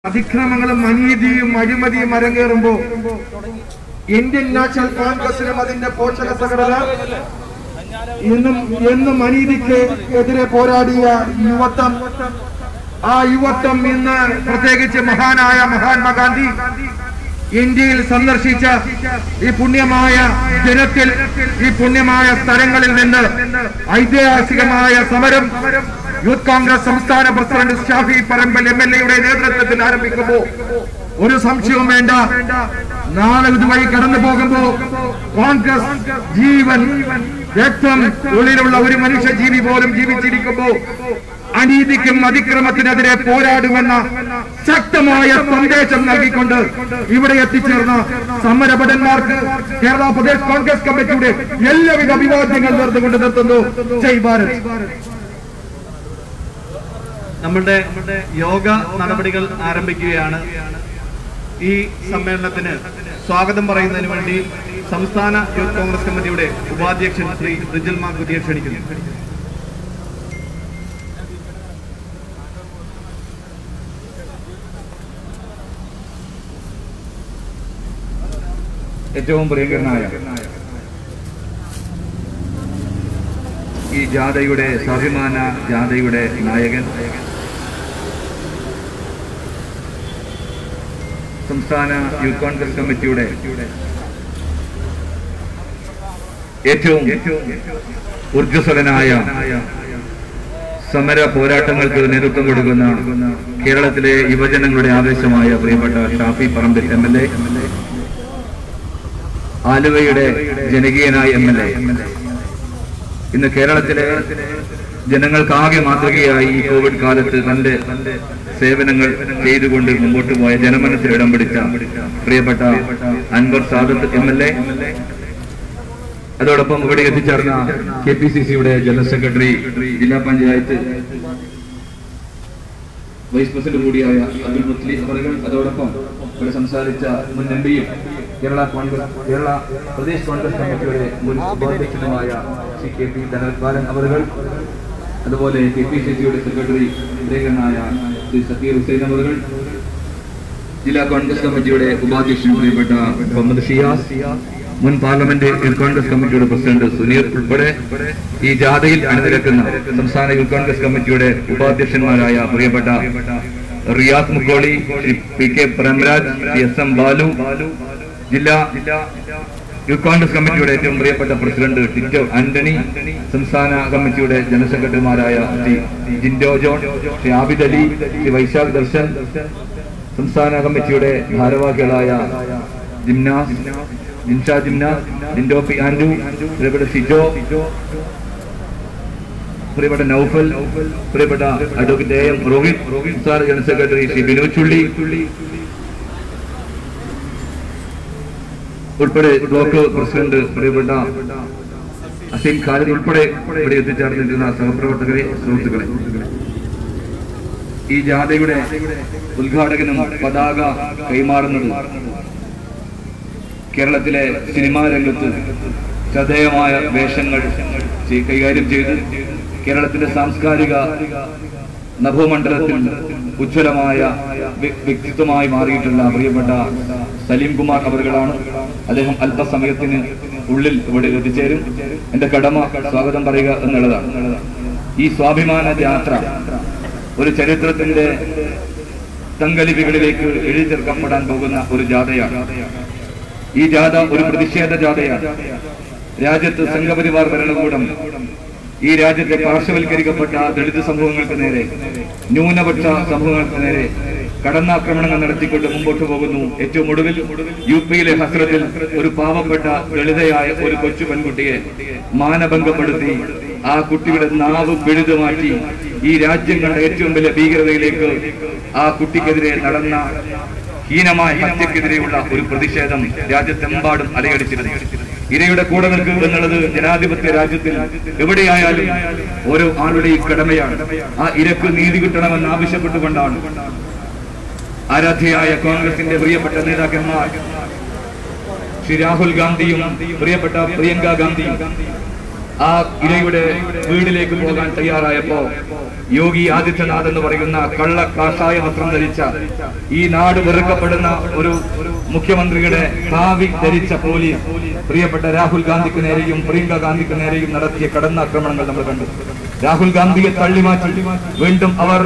അതിക്രമങ്ങളും അനീതിയും അഴിമതിയും അരങ്ങേറുമ്പോ Indian national കോൺഗ്രസിനും അതിന്റെ പോഷക സംഘടന എന്നും എന്നും അനീതിക്ക് എതിരെ പോരാടിയ യുവത്വം ആ യുവത്വം ഇന്ന് പ്രത്യേകിച്ച് മഹാനായ മഹാത്മാഗാന്ധി ഇന്ത്യയിൽ സന്ദർശിച്ച ഈ പുണ്യമായ ദിനത്തിൽ ഈ പുണ്യമായ സ്ഥലങ്ങളിൽ നിന്ന് ഐതിഹാസികമായ സമരം യൂത്ത് കോൺഗ്രസ് സംസ്ഥാന president Shafi Parambil M L എയുടെ നേതൃത്വത്തിൽ ആരംഭിക്കുമ്പോൾ ഒരു സംശയവും വേണ്ട നാളെ ഇതുവഴി കടന്നു പോകുമ്പോ കോൺഗ്രസ് ജീവൻ രക്തം ഉള്ളിലുള്ള ഒരു മനുഷ്യ ജീവി പോലും ജീവിച്ചിരിക്കുമ്പോ അനീതിക്കും അതിക്രമത്തിനെതിരെ പോരാടുമെന്ന ശക്തമായ സന്ദേശം നൽകിക്കൊണ്ട് ഇവിടെ എത്തിച്ചേർന്ന സമരഭടന്മാർക്ക് കേരള പ്രദേശ് കോൺഗ്രസ് കമ്മിറ്റിയുടെ എല്ലാവിധ അഭിവാദ്യങ്ങൾ നേർന്നുകൊണ്ട് നിർത്തുന്നു ജയ് ഭാരത് നമ്മളുടെ യോഗ നടപടികൾ ആരംഭിക്കുകയാണ് ഈ സമ്മേളനത്തിന് സ്വാഗതം പറയുന്നതിന് വേണ്ടി സംസ്ഥാന യൂത്ത് കോൺഗ്രസ് കമ്മിറ്റിയുടെ ഉപാധ്യക്ഷൻ ശ്രീ റിജൽ മാർ കുതിയെ ക്ഷണിക്കുന്നു ഏറ്റവും പ്രിയങ്കരനായ ഈ ജാഥയുടെ സ്വാഭിമാന ജാഥയുടെ നായകൻ സംസ്ഥാന യൂത്ത് കോൺഗ്രസ് കമ്മിറ്റിയുടെ ഏറ്റവും ഊർജ്ജസ്വലനായ സമര പോരാട്ടങ്ങൾക്ക് നേതൃത്വം കൊടുക്കുന്ന കേരളത്തിലെ യുവജനങ്ങളുടെ ആവേശമായ പ്രിയപ്പെട്ട Shafi Parambil M L A ആലുവയുടെ ജനകീയനായ എം എൽ എ ഇന്ന് കേരളത്തിലെ ജനങ്ങൾക്കാകെ മാതൃകയായി ഈ കോവിഡ് കാലത്ത് തന്റെ സേവനങ്ങൾ ചെയ്തുകൊണ്ട് മുമ്പോട്ട് പോയ ജനമനസ്സിൽ ഇടം പിടിച്ച പ്രിയപ്പെട്ട Anwar Sadath M L A അതോടൊപ്പം ഇവിടെ എത്തിച്ചേർന്ന കെ പി സി സിയുടെ ജനറൽ സെക്രട്ടറി ജില്ലാ പഞ്ചായത്ത് വൈസ് പ്രസിഡന്റ് കൂടിയായ അബ്ദുൽ മുസ്ലിം അവറുകൾ അതോടൊപ്പം ഇവിടെ സംസാരിച്ച മുൻ എം പിയും കേരള കോൺഗ്രസ് കേരള പ്രദേശ് കോൺഗ്രസ് കമ്മിറ്റിയുടെ മുൻ ഉപാധ്യക്ഷനുമായ ശ്രീ കെ പി ധനപാലൻ അവറുകൾ അതുപോലെ കെ പി സി സിയുടെ സെക്രട്ടറി പ്രിയങ്കരനായ ശ്രീ സക്കീർ ഹുസൈൻ അവറുകൾ ജില്ലാ കോൺഗ്രസ് കമ്മിറ്റിയുടെ ഉപാധ്യക്ഷൻ പ്രിയപ്പെട്ട മുഹമ്മദ് ഷിയാസ് മുൻ പാർലമെന്റ് യൂത്ത് കോൺഗ്രസ് കമ്മിറ്റിയുടെ പ്രസിഡന്റ് സുനീർ ഉൾപ്പെടെ ഈ ജാഥയിൽ അണിനിരക്കുന്ന സംസ്ഥാന യൂത്ത് കോൺഗ്രസ് കമ്മിറ്റിയുടെ ഉപാധ്യക്ഷന്മാരായ പ്രിയപ്പെട്ട Riyas Mukkoli Shri P K Premraj Shri S M Balu ജില്ലാ യൂത്ത് കോൺഗ്രസ് കമ്മിറ്റിയുടെ ഏറ്റവും പ്രിയപ്പെട്ട പ്രസിഡന്റ് ടിറ്റോ ആന്റണി സംസ്ഥാന കമ്മിറ്റിയുടെ ജനറൽ സെക്രട്ടറിമാരായ ശ്രീ ജിൻഡോ ജോൺ ശ്രീ ആബിദ് അലി ശ്രീ വൈശാഖ് ദർശൻ സംസ്ഥാന കമ്മിറ്റിയുടെ ഭാരവാഹികളായ ജിംനാസ് ജിൻഷാ ജിംനാസ് ജിൻഡോ പി ആൻഡു പ്രിയപ്പെട്ട സിജോ പ്രിയപ്പെട്ട നൌഫൽ പ്രിയപ്പെട്ട അഡ്വക്കേറ്റ് എ എം രോഹിത് സംസ്ഥാന ജനറൽ സെക്രട്ടറി ശ്രീ ബിനു ചുള്ളി ഉൾപ്പെടെ ബ്ലോക്ക് പ്രസിഡന്റ് പ്രിയപ്പെട്ട അസീം ഖാലിദ് ഉൾപ്പെടെ ഇവിടെ എത്തിച്ചേർന്നിരിക്കുന്ന സഹപ്രവർത്തകരെ സുഹൃത്തുക്കളെ ഈ ജാഥയുടെ ഉദ്ഘാടകനും പതാക കൈമാറുന്നത് കേരളത്തിലെ സിനിമാ രംഗത്ത് ശ്രദ്ധേയമായ വേഷങ്ങൾ ചെയ്- കൈകാര്യം ചെയ്ത് കേരളത്തിന്റെ സാംസ്കാരിക നഭോമണ്ഡലത്തിൽ ഉജ്ജ്വലമായ വ്യ- വ്യക്തിത്വമായി മാറിയിട്ടുള്ള പ്രിയപ്പെട്ട സലീം കുമാർ അവറുകളാണ് അദ്ദേഹം അല്പസമയത്തിന് ഉള്ളിൽ ഇവിടെ എത്തിച്ചേരും എന്റെ കടമ സ്വാഗതം പറയുക എന്നുള്ളതാണ് ഈ സ്വാഭിമാന യാത്ര ഒരു ചരിത്രത്തിന്റെ തങ്കലിപികളിലേക്ക് എഴുതി ചേർക്കപ്പെടാൻ പോകുന്ന ഒരു ജാഥയാണ് ഈ ജാഥ ഒരു പ്രതിഷേധ ജാഥയാണ് രാജ്യത്ത് സംഘപരിവാർ ഭരണകൂടം ഈ രാജ്യത്തെ പാർശ്വവൽക്കരിക്കപ്പെട്ട ദളിത് സമൂഹങ്ങൾക്ക് നേരെ ന്യൂനപക്ഷ സമൂഹങ്ങൾക്ക് നേരെ കടന്നാക്രമണങ്ങൾ നടത്തിക്കൊണ്ട് മുമ്പോട്ട് പോകുന്നു ഏറ്റവും ഒടുവിൽ യു പിയിലെ ഹസ്രത്തിൽ ഒരു പാവപ്പെട്ട ദളിതയായ ഒരു കൊച്ചു പെൺകുട്ടിയെ മാനഭംഗപ്പെടുത്തി ആ കുട്ടിയുടെ നാവ് പിഴുതു മാറ്റി ഈ രാജ്യം കണ്ട ഏറ്റവും വലിയ ഭീകരതയിലേക്ക് ആ കുട്ടിക്കെതിരെ നടന്ന ഹീനമായ ഹത്യക്കെതിരെയുള്ള ഒരു പ്രതിഷേധം രാജ്യത്തെമ്പാടും അലയടിച്ചിരുന്നു ഇരയുടെ കൂടെ നിൽക്കുക എന്നുള്ളത് ജനാധിപത്യ രാജ്യത്തിൽ എവിടെയായാലും ഓരോ ആളുടെയും കടമയാണ് ആ ഇരക്ക് നീതി കിട്ടണമെന്ന് ആവശ്യപ്പെട്ടുകൊണ്ടാണ് ആരാധ്യയായ കോൺഗ്രസിന്റെ പ്രിയപ്പെട്ട നേതാക്കന്മാർ ശ്രീ രാഹുൽ ഗാന്ധിയും പ്രിയപ്പെട്ട പ്രിയങ്ക ഗാന്ധിയും ആ ഇരയുടെ വീടിലേക്ക് പോകാൻ തയ്യാറായപ്പോ യോഗി ആദിത്യനാഥ് എന്ന് പറയുന്ന കള്ള കാഷായ വസ്ത്രം ധരിച്ച ഈ നാട് വെറുക്കപ്പെടുന്ന ഒരു മുഖ്യമന്ത്രിയുടെ കാവി ധരിച്ച പോലീസ് പ്രിയപ്പെട്ട രാഹുൽ ഗാന്ധിക്ക് നേരെയും പ്രിയങ്ക ഗാന്ധിക്ക് നേരെയും നടത്തിയ കടന്നാക്രമണങ്ങൾ നമ്മൾ കണ്ടു രാഹുൽ ഗാന്ധിയെ തള്ളിമാറ്റി വീണ്ടും അവർ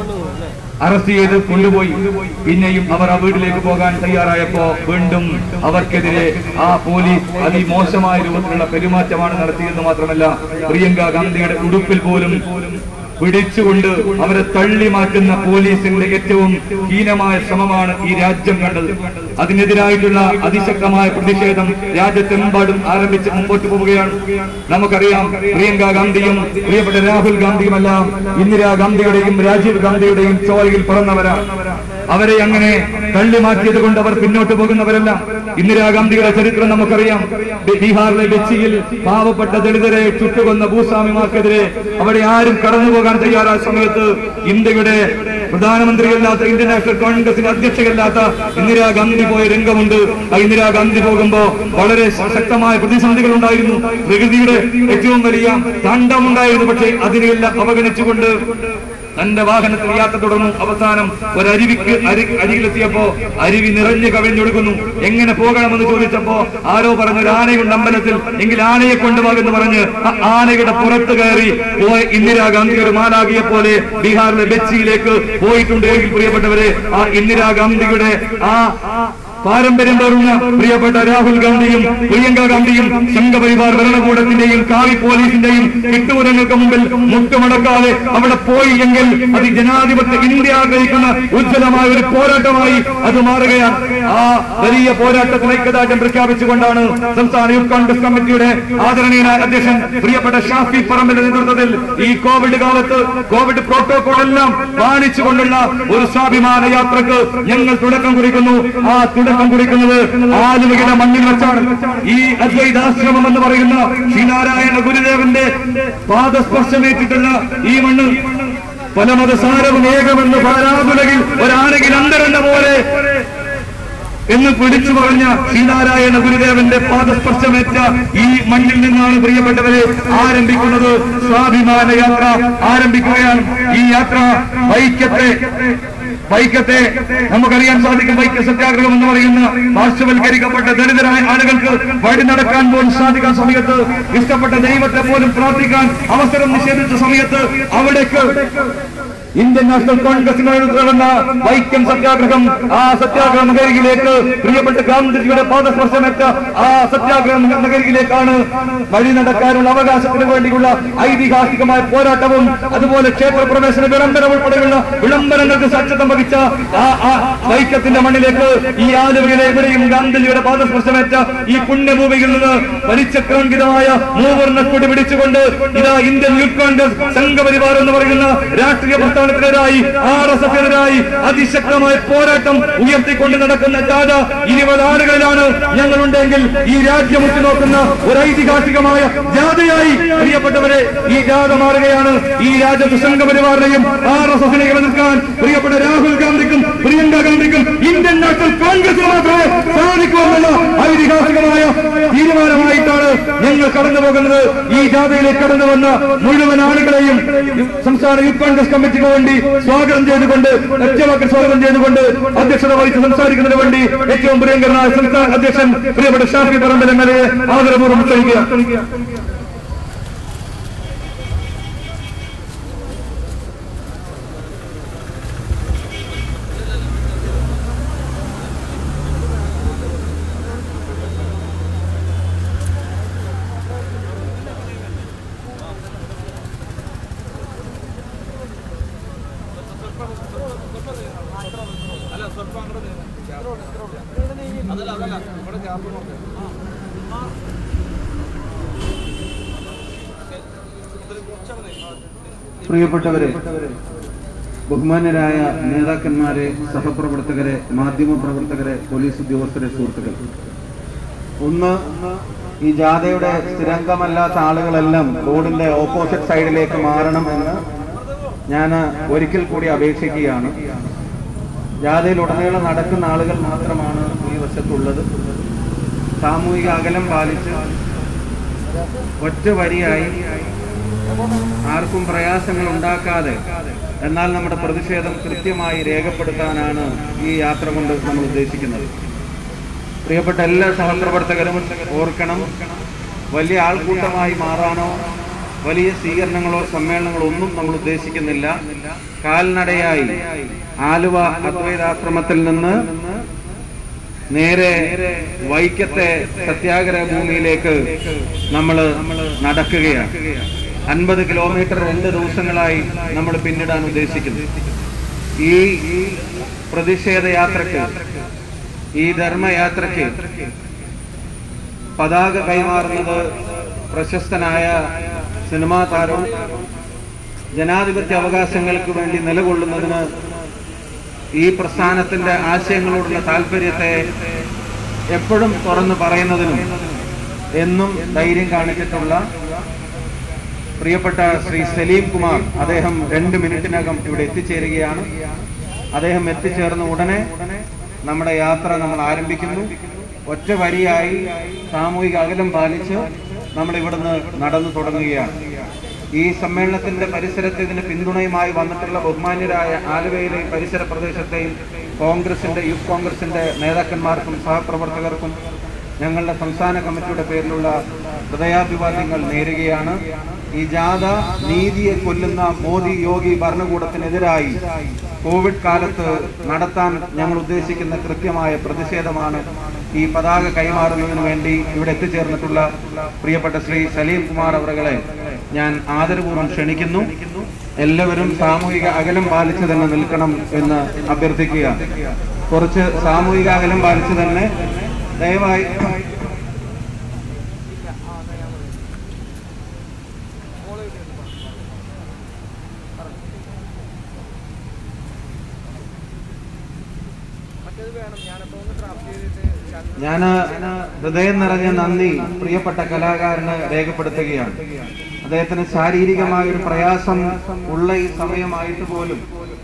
അറസ്റ്റ് ചെയ്ത് കൊണ്ടുപോയി പിന്നെയും അവർ ആ വീട്ടിലേക്ക് പോകാൻ തയ്യാറായപ്പോ വീണ്ടും അവർക്കെതിരെ ആ പോലീസ് അതിമോശമായ രൂപത്തിലുള്ള പെരുമാറ്റമാണ് നടത്തിയെന്ന് മാത്രമല്ല പ്രിയങ്ക ഗാന്ധിയുടെ ഉടുപ്പിൽ പോലും പിടിച്ചുകൊണ്ട് അവരെ തള്ളി മാറ്റുന്ന പോലീസിന്റെ ഏറ്റവും ഹീനമായ ശ്രമമാണ് ഈ രാജ്യം കണ്ടത് അതിനെതിരായിട്ടുള്ള അതിശക്തമായ പ്രതിഷേധം രാജ്യത്തെമ്പാടും ആരംഭിച്ച് മുമ്പോട്ട് പോവുകയാണ് നമുക്കറിയാം പ്രിയങ്ക ഗാന്ധിയും പ്രിയപ്പെട്ട രാഹുൽ ഗാന്ധിയുമെല്ലാം ഇന്ദിരാഗാന്ധിയുടെയും രാജീവ് ഗാന്ധിയുടെയും ചോരയിൽ പിറന്നവരാണ് അവരെ അങ്ങനെ തള്ളി മാറ്റിയത് കൊണ്ട് അവർ പിന്നോട്ട് പോകുന്നവരല്ല ഇന്ദിരാഗാന്ധിയുടെ ചരിത്രം നമുക്കറിയാം ബി- ബീഹാറിലെ ബെച്ചിയിൽ പാവപ്പെട്ട ദളിതരെ ചുട്ടുകൊന്ന ഭൂസ്വാമിമാർക്കെതിരെ അവിടെ ആരും കടന്നു പോകാൻ തയ്യാറായ സമയത്ത് ഇന്ത്യയുടെ പ്രധാനമന്ത്രിയല്ലാത്ത ഇന്ത്യൻ നാഷണൽ കോൺഗ്രസിന്റെ അധ്യക്ഷയല്ലാത്ത ഇന്ദിരാഗാന്ധി പോയ രംഗമുണ്ട് ആ ഇന്ദിരാഗാന്ധി പോകുമ്പോ വളരെ ശക്തമായ പ്രതിസന്ധികൾ ഉണ്ടായിരുന്നു പ്രകൃതിയുടെ ഏറ്റവും വലിയ താണ്ഡവമുണ്ടായിരുന്നു പക്ഷേ അതിനെല്ലാം അവഗണിച്ചുകൊണ്ട് തന്റെ വാഹനത്തിൽ യാത്ര തുടർന്നു അവസാനം ഒരരുവിക്ക് അരി അരികിലെത്തിയപ്പോ അരുവി നിറഞ്ഞു കവിഞ്ഞൊടുക്കുന്നു എങ്ങനെ പോകണമെന്ന് ചോദിച്ചപ്പോ ആരോ പറഞ്ഞു ഒരു ആനയുണ്ട് അമ്പലത്തിൽ എങ്കിൽ ആനയെ കൊണ്ടുപോകുമെന്ന് പറഞ്ഞ് ആ ആനയുടെ പുറത്ത് കയറി പോയ ഇന്ദിരാഗാന്ധി ഒരു മാലാകിയെ പോലെ ബീഹാറിലെ ബെച്ചിയിലേക്ക് പോയിട്ടുണ്ട് എങ്കിൽ പ്രിയപ്പെട്ടവരെ ആ ഇന്ദിരാഗാന്ധിയുടെ ആ പാരമ്പര്യം പേറുന്ന പ്രിയപ്പെട്ട രാഹുൽ ഗാന്ധിയും പ്രിയങ്ക ഗാന്ധിയും സംഘപരിവാർ ഭരണകൂടത്തിന്റെയും കാവി പോലീസിന്റെയും കെട്ടുമുരങ്ങൾക്ക് മുമ്പിൽ മുട്ടുമടക്കാതെ അവിടെ പോയി എങ്കിൽ അത് ജനാധിപത്യ ഇന്ത്യ ആഗ്രഹിക്കുന്ന ഉജ്ജ്വലമായ ഒരു പോരാട്ടമായി അത് മാറുകയാണ് ആ വലിയ പോരാട്ടത്തിന് ഐക്യദാർഢ്യം പ്രഖ്യാപിച്ചുകൊണ്ടാണ് സംസ്ഥാന യൂത്ത് കോൺഗ്രസ് കമ്മിറ്റിയുടെ ആദരണീയനായ അധ്യക്ഷൻ പ്രിയപ്പെട്ട ഷാഫി പറമ്പിന്റെ നേതൃത്വത്തിൽ ഈ കോവിഡ് കാലത്ത് കോവിഡ് പ്രോട്ടോകോൾ എല്ലാം പാലിച്ചുകൊണ്ടുള്ള ഒരു സ്വാഭിമാന യാത്രക്ക് ഞങ്ങൾ തുടക്കം കുറിക്കുന്നു ആ തുടക്കം കുറിക്കുന്നത് ആലുവയുടെ മണ്ണിൽ വെച്ചാണ് ഈ അദ്വൈതാശ്രമം എന്ന് പറയുന്ന ശ്രീനാരായണ ഗുരുദേവന്റെ പാദസ്പർശമേറ്റിട്ടുള്ള ഈ മണ്ണ് പല മതസാരവും ഏകമെന്ന് പാരാതുലകിൽ ഒരാണെങ്കിൽ അന്തരെന്ന പോലെ എന്ന് പിടിച്ചു പറഞ്ഞ ശ്രീനാരായണ ഗുരുദേവന്റെ പാദസ്പർശമേറ്റ ഈ മണ്ണിൽ നിന്നാണ് പ്രിയപ്പെട്ടവരെ ആരംഭിക്കുന്നത് സ്വാഭിമാന യാത്ര ആരംഭിക്കുകയാണ് ഈ യാത്ര വൈക്കത്തെ വൈക്കത്തെ നമുക്കറിയാൻ സാധിക്കും വൈക്ക സത്യാഗ്രഹം എന്ന് പറയുന്ന പാർശ്വവൽക്കരിക്കപ്പെട്ട ദളിതരായ ആളുകൾക്ക് വഴി നടക്കാൻ പോലും സാധിക്കാൻ സമയത്ത് ഇഷ്ടപ്പെട്ട ദൈവത്തെ പോലും പ്രാർത്ഥിക്കാൻ അവസരം നിഷേധിച്ച സമയത്ത് അവിടേക്ക് ഇന്ത്യൻ നാഷണൽ കോൺഗ്രസിനോട് നടന്ന വൈക്കം സത്യാഗ്രഹം ആ സത്യാഗ്രഹ നഗരിയിലേക്ക് പ്രിയപ്പെട്ട ഗാന്ധിജിയുടെ പാദസ്പർശമേറ്റ ആ സത്യാഗ്രഹ നഗരിയിലേക്കാണ് വഴി നടക്കാനുള്ള അവകാശത്തിന് വേണ്ടിയുള്ള ഐതിഹാസികമായ പോരാട്ടവും അതുപോലെ ക്ഷേത്ര പ്രവേശന വിളംബരം ഉൾപ്പെടെയുള്ള വിളംബരങ്ങൾക്ക് സാക്ഷ്യത്വം വഹിച്ച ആ ആ വൈക്കത്തിന്റെ മണ്ണിലേക്ക് ഈ ആലുവയിലെ എവിടെയും ഗാന്ധിജിയുടെ പാദസ്പർശമേറ്റ ഈ പുണ്യഭൂമിയിൽ നിന്ന് പരിചക്രാങ്കിതമായ മൂവർണ്ണ കൊടി പിടിച്ചുകൊണ്ട് ഇതാ ഇന്ത്യൻ യൂത്ത് കോൺഗ്രസ് സംഘപരിവാർ എന്ന് പറയുന്ന രാഷ്ട്രീയ പ്രസ്ഥാനത്തിനെതിരായി ആർ എസ് എഫിനെതിരായി അതിശക്തമായ പോരാട്ടം ഉയർത്തിക്കൊണ്ട് നടക്കുന്ന ജാഥ ഇരുപത് ആളുകളിലാണ് ഞങ്ങളുണ്ടെങ്കിൽ ഈ രാജ്യം ഉറ്റുനോക്കുന്ന ഒരു ഐതിഹാസികമായ ജാഥയായി പ്രിയപ്പെട്ടവരെ ഈ ജാഥ മാറുകയാണ് ഈ രാജ്യത്ത് സംഘപരിവാറിനെയും ആർ എസ് എസിനെയും എതിർക്കാൻ പ്രിയപ്പെട്ട രാഹുൽ ഗാന്ധിക്കും പ്രിയങ്ക ഗാന്ധിക്കും ഇന്ത്യൻ നാഷണൽ കോൺഗ്രസിന് മാത്രമേ സാധിക്കൂ എന്നുള്ള ഐതിഹാസികമായ തീരുമാനമായിട്ടാണ് ഞങ്ങൾ കടന്നു പോകുന്നത് ഈ ജാഥയിലേക്ക് കടന്നു വന്ന മുഴുവൻ ആളുകളെയും സംസ്ഥാന യൂത്ത് കോൺഗ്രസ് കമ്മിറ്റിക്ക് വേണ്ടി സ്വാഗതം ചെയ്തുകൊണ്ട് ഒറ്റവാക്കിൽ സ്വാഗതം ചെയ്തുകൊണ്ട് അധ്യക്ഷത വഹിച്ച് സംസാരിക്കുന്നതിന് വേണ്ടി ഏറ്റവും പ്രിയങ്കരനായ സംസ്ഥാന അധ്യക്ഷൻ പ്രിയപ്പെട്ട Shafi Parambil M L A ആദരപൂർവ്വം ക്ഷണിക്കുക പ്രിയപ്പെട്ടവരെ ബഹുമാന്യരായ നേതാക്കന്മാരെ സഹപ്രവർത്തകരെ മാധ്യമ പ്രവർത്തകരെ പോലീസ് ഉദ്യോഗസ്ഥരെ സുഹൃത്തുക്കൾ ഒന്ന് ഈ ജാഥയുടെ സ്ഥിരംഗമല്ലാത്ത ആളുകളെല്ലാം റോഡിന്റെ ഓപ്പോസിറ്റ് സൈഡിലേക്ക് മാറണം എന്ന് ഞാൻ ഒരിക്കൽ കൂടി അപേക്ഷിക്കുകയാണ് ജാഥയിൽ ഉടനീളം നടക്കുന്ന ആളുകൾ മാത്രമാണ് ഈ വശത്തുള്ളത് സാമൂഹിക അകലം പാലിച്ച് ഒറ്റ വരിയായി ആർക്കും പ്രയാസങ്ങൾ ഉണ്ടാക്കാതെ എന്നാൽ നമ്മുടെ പ്രതിഷേധം കൃത്യമായി രേഖപ്പെടുത്താനാണ് ഈ യാത്ര കൊണ്ട് നമ്മൾ ഉദ്ദേശിക്കുന്നത് പ്രിയപ്പെട്ട എല്ലാ സഹപ്രവർത്തകരും ഓർക്കണം വലിയ ആൾക്കൂട്ടമായി മാറാനോ വലിയ സ്വീകരണങ്ങളോ സമ്മേളനങ്ങളോ ഒന്നും നമ്മൾ ഉദ്ദേശിക്കുന്നില്ല കാൽനടയായി ആലുവ അദ്വൈതാശ്രമത്തിൽ നിന്ന് നേരെ വൈക്കത്തെ സത്യാഗ്രഹ ഭൂമിയിലേക്ക് നമ്മൾ നടക്കുകയാണ് അൻപത് കിലോമീറ്റർ രണ്ട് ദിവസങ്ങളായി നമ്മൾ പിന്നിടാൻ ഉദ്ദേശിക്കുന്നു ഈ പ്രതിഷേധ യാത്രക്ക് ഈ ധർമ്മയാത്രയ്ക്ക് പതാക കൈമാറുന്നത് പ്രശസ്തനായ സിനിമാ താരവും ജനാധിപത്യ അവകാശങ്ങൾക്ക് വേണ്ടി നിലകൊള്ളുന്നതിന് ഈ പ്രസ്ഥാനത്തിന്റെ ആശയങ്ങളോടുള്ള താല്പര്യത്തെ എപ്പോഴും തുറന്നു പറയുന്നതിനും എന്നും ധൈര്യം കാണിച്ചിട്ടുള്ള പ്രിയപ്പെട്ട ശ്രീ സലീം കുമാർ അദ്ദേഹം രണ്ട് മിനിറ്റിനകം ഇവിടെ എത്തിച്ചേരുകയാണ് അദ്ദേഹം എത്തിച്ചേർന്ന ഉടനെ നമ്മുടെ യാത്ര നമ്മൾ ആരംഭിക്കുന്നു ഒറ്റ വരിയായി സാമൂഹിക അകലം പാലിച്ച് നമ്മൾ ഇവിടുന്ന് നടന്നു തുടങ്ങുകയാണ് ഈ സമ്മേളനത്തിന്റെ പരിസരത്ത് ഇതിന് പിന്തുണയുമായി വന്നിട്ടുള്ള ബഹുമാന്യരായ ആലുവയിലെ പരിസര പ്രദേശത്തെയും കോൺഗ്രസിന്റെ യൂത്ത് കോൺഗ്രസിന്റെ നേതാക്കന്മാർക്കും സഹപ്രവർത്തകർക്കും ഞങ്ങളുടെ സംസ്ഥാന കമ്മിറ്റിയുടെ പേരിലുള്ള ഹൃദയാഭിവാദ്യങ്ങൾ നേരുകയാണ് ഈ ജാഥ നീതിയെ കൊല്ലുന്ന മോദി യോഗി ഭരണകൂടത്തിനെതിരായി കോവിഡ് കാലത്ത് നടത്താൻ ഞങ്ങൾ ഉദ്ദേശിക്കുന്ന കൃത്യമായ പ്രതിഷേധമാണ് ഈ പതാക കൈമാറുന്നതിന് വേണ്ടി ഇവിടെ എത്തിച്ചേർന്നിട്ടുള്ള പ്രിയപ്പെട്ട ശ്രീ സലീം കുമാർ അവറുകളെ ഞാൻ ആദരപൂർവ്വം ക്ഷണിക്കുന്നു എല്ലാവരും സാമൂഹിക അകലം പാലിച്ചു തന്നെ നിൽക്കണം എന്ന് അഭ്യർത്ഥിക്കുക കുറച്ച് സാമൂഹിക അകലം പാലിച്ചു തന്നെ ദയവായി ഞാൻ ഹൃദയം നിറഞ്ഞ നന്ദി പ്രിയപ്പെട്ട കലാകാരന് രേഖപ്പെടുത്തുകയാണ് അദ്ദേഹത്തിന് ശാരീരികമായ ഒരു പ്രയാസം ഉള്ള ഈ സമയമായിട്ട് പോലും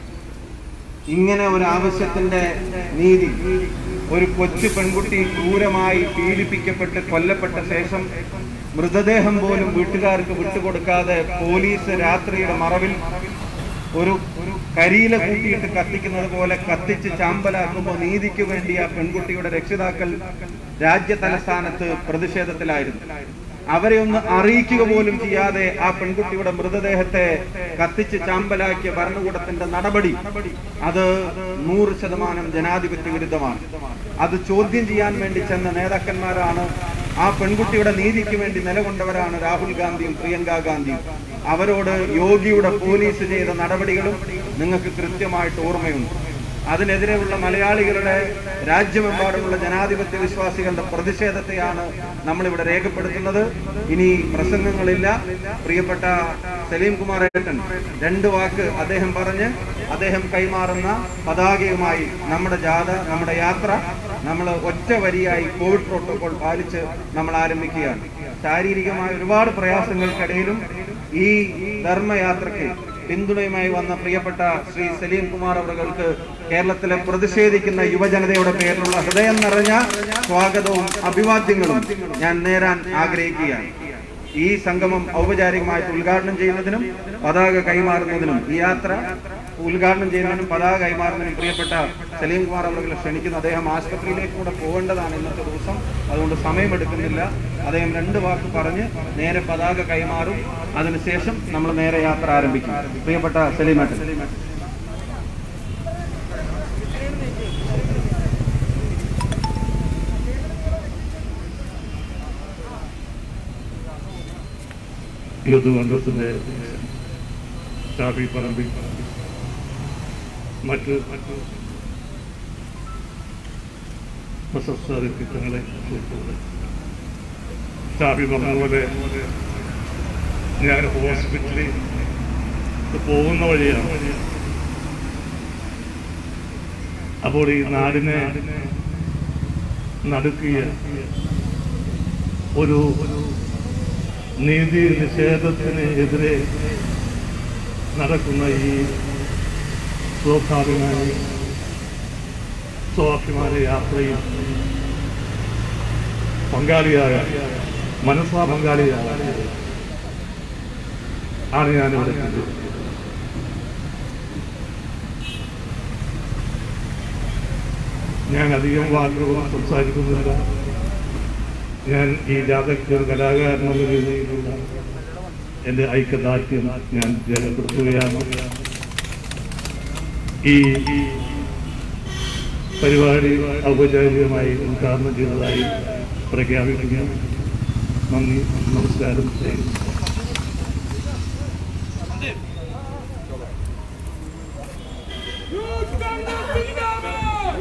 ഇങ്ങനെ ഒരു ആവശ്യത്തിന്റെ നീതി ഒരു കൊച്ചു പെൺകുട്ടി ക്രൂരമായി പീഡിപ്പിക്കപ്പെട്ട് കൊല്ലപ്പെട്ട ശേഷം മൃതദേഹം പോലും വീട്ടുകാർക്ക് വിട്ടുകൊടുക്കാതെ പോലീസ് രാത്രിയുടെ മറവിൽ ഒരു കരിയില കൂട്ടിയിട്ട് കത്തിക്കുന്നത് പോലെ കത്തിച്ച് ചാമ്പലാക്കുമ്പോൾ നീതിക്ക് വേണ്ടി ആ പെൺകുട്ടിയുടെ രക്ഷിതാക്കൾ രാജ്യ തലസ്ഥാനത്ത് പ്രതിഷേധത്തിലായിരുന്നു അവരെ ഒന്ന് അറിയിക്കുക പോലും ചെയ്യാതെ ആ പെൺകുട്ടിയുടെ മൃതദേഹത്തെ കത്തിച്ച് ചാമ്പലാക്കിയ ഭരണകൂടത്തിന്റെ നടപടി അത് നൂറ് ശതമാനം ജനാധിപത്യ വിരുദ്ധമാണ് അത് ചോദ്യം ചെയ്യാൻ വേണ്ടി ചെന്ന നേതാക്കന്മാരാണ് ആ പെൺകുട്ടിയുടെ നീതിക്ക് വേണ്ടി നിലകൊണ്ടവരാണ് രാഹുൽ ഗാന്ധിയും പ്രിയങ്ക ഗാന്ധിയും അവരോട് യോഗിയുടെ പോലീസ് ചെയ്ത നടപടികളും നിങ്ങൾക്ക് കൃത്യമായിട്ട് ഓർമ്മയുണ്ട് അതിനെതിരെയുള്ള മലയാളികളുടെ രാജ്യമെമ്പാടുമുള്ള ജനാധിപത്യ വിശ്വാസികളുടെ പ്രതിഷേധത്തെയാണ് നമ്മളിവിടെ രേഖപ്പെടുത്തുന്നത് ഇനി പ്രസംഗങ്ങളില്ല പ്രിയപ്പെട്ട സലീം കുമാർ ഏട്ടൻ രണ്ട് വാക്ക് അദ്ദേഹം പറഞ്ഞ് അദ്ദേഹം കൈമാറുന്ന പതാകയുമായി നമ്മുടെ ജാഥ നമ്മുടെ യാത്ര നമ്മൾ ഒറ്റ വരിയായി കോവിഡ് പ്രോട്ടോകോൾ പാലിച്ച് നമ്മൾ ആരംഭിക്കുകയാണ് ശാരീരികമായ ഒരുപാട് പ്രയാസങ്ങൾക്കിടയിലും ഈ ധർമ്മയാത്രയ്ക്ക് പിന്തുണയുമായി വന്ന പ്രിയപ്പെട്ട ശ്രീ സലീം കുമാർ അവർക്ക് കേരളത്തിലെ പ്രതിഷേധിക്കുന്ന യുവജനതയുടെ പേരിലുള്ള ഹൃദയം നിറഞ്ഞ സ്വാഗതവും അഭിവാദ്യങ്ങളും ഞാൻ നേരാൻ ആഗ്രഹിക്കുകയാണ് ഈ സംഗമം ഔപചാരികമായിട്ട് ഉദ്ഘാടനം ചെയ്യുന്നതിനും പതാക കൈമാറുന്നതിനും ഈ യാത്ര ഉദ്ഘാടനം ചെയ്യുന്നതിനും പതാക കൈമാറുന്നതിനും പ്രിയപ്പെട്ട സലീം കുമാർ അവരുടെ ക്ഷണിക്കുന്നു അദ്ദേഹം ആശുപത്രിയിലേക്ക് കൂടെ പോകേണ്ടതാണ് ഇന്നത്തെ ദിവസം അതുകൊണ്ട് സമയമെടുക്കുന്നില്ല അദ്ദേഹം രണ്ട് വാക്ക് പറഞ്ഞ് നേരെ പതാക കൈമാറും അതിനുശേഷം നമ്മൾ നേരെ യാത്ര ആരംഭിക്കും പ്രിയപ്പെട്ട സലീമേട്ടൻ യൂത്ത് കോൺഗ്രസിന്റെ ഷാഫി പറമ്പിൽ മറ്റ് മറ്റ് പ്രശസ്ത വ്യക്തിത്വങ്ങളെ സുഹൃത്തുക്കളെ ഷാഫി പറഞ്ഞതുപോലെ ഞാൻ ഹോസ്പിറ്റലിൽ പോകുന്ന വഴിയാണ് അപ്പോൾ ഈ നാടിനെ നടുക്കിയ ഒരു നീതി നിഷേധത്തിന് എതിരെ നടക്കുന്ന ഈ സ്വാഭിമാനി സ്വാഭിമാന യാത്രയിൽ പങ്കാളിയായ മനസ്സാ പങ്കാളിയാണ് ആണ് ഞാനിവിടെ എത്തിയത് ഞാൻ അധികം വാക്കുകൾ സംസാരിക്കുന്നില്ല ഞാൻ ഈ ജാഥയ്ക്ക് ഒരു കലാകാരനെന്ന രീതിയിലുള്ള എൻ്റെ ഐക്യദാർഢ്യം ഞാൻ രേഖപ്പെടുത്തുകയാണ് ഈ പരിപാടി ഔപചാരികമായി ഉദ്ഘാടനം ചെയ്തതായി പ്രഖ്യാപിക്കുകയാണ് നന്ദി നമസ്കാരം thank you. Youth Congress Zindabad!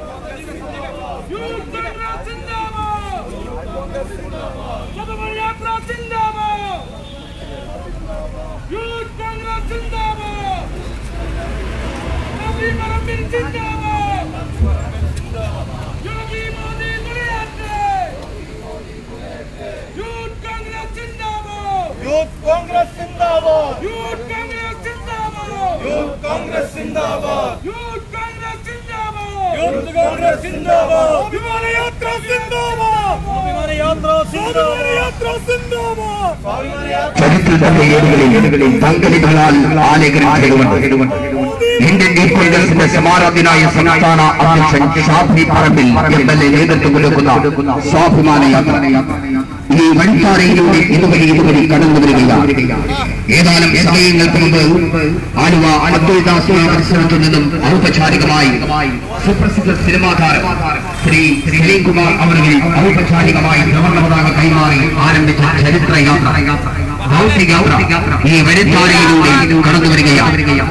Youth Congress Zindabad! Sabamani Yatra Zindabad! Youth Congress Zindabad! Nabi Marabin Zindabad! Yogi Modi Guliyatre! Youth Congress Zindabad! Youth Congress സിന്ദാബാദ് Youth Congress Zindabad! Youth Congress സിന്ദാബാദ് Youth Congress Zindabad! Youth Congress സിന്ദാബാദ് വിമാനയാത്ര സിന്ദാബാദ് വിമാനയാത്ര സിന്ദാബാദ് സിന്ദാബാദ് ചരിത്രത്തിന്റെ ഏടുകളിൽ തങ്കലികളാൽ ആലേഖനം Indian youth കോൺഗ്രസിന്റെ സമാരാധ്യനായ സംസ്ഥാന അധ്യക്ഷൻ Shafi Parambil M L A നേതൃത്വം കൊടുക്കുന്ന സ്വാഭിമാന യാത്ര ഈ വഴിത്താരയിലൂടെ ഇതുവഴി ഇതുവഴി കടന്നു വരികയാണ് ഏതാനും സമയങ്ങൾക്ക് മുമ്പ് ആലുവ അബ്ദുൽദാസ് പരിസരത്തു നിന്നും ഔപചാരികമായി സുപ്രസിദ്ധ സിനിമാ താരം ശ്രീ സലീം കുമാർ അവരുടെ ഔപചാരികമായി ത്രിവർണ്ണ പതാക കൈമാറി ആരംഭിച്ച ചരിത്ര യാത്ര ദൗത്യ യാത്ര ഈ വഴിത്താരയിലൂടെ കടന്നു വരികയാണ്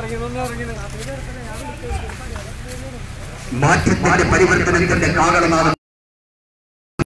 മാറ്റത്തിന്റെ പരിവർത്തനത്തിന്റെ കാരണമാണ്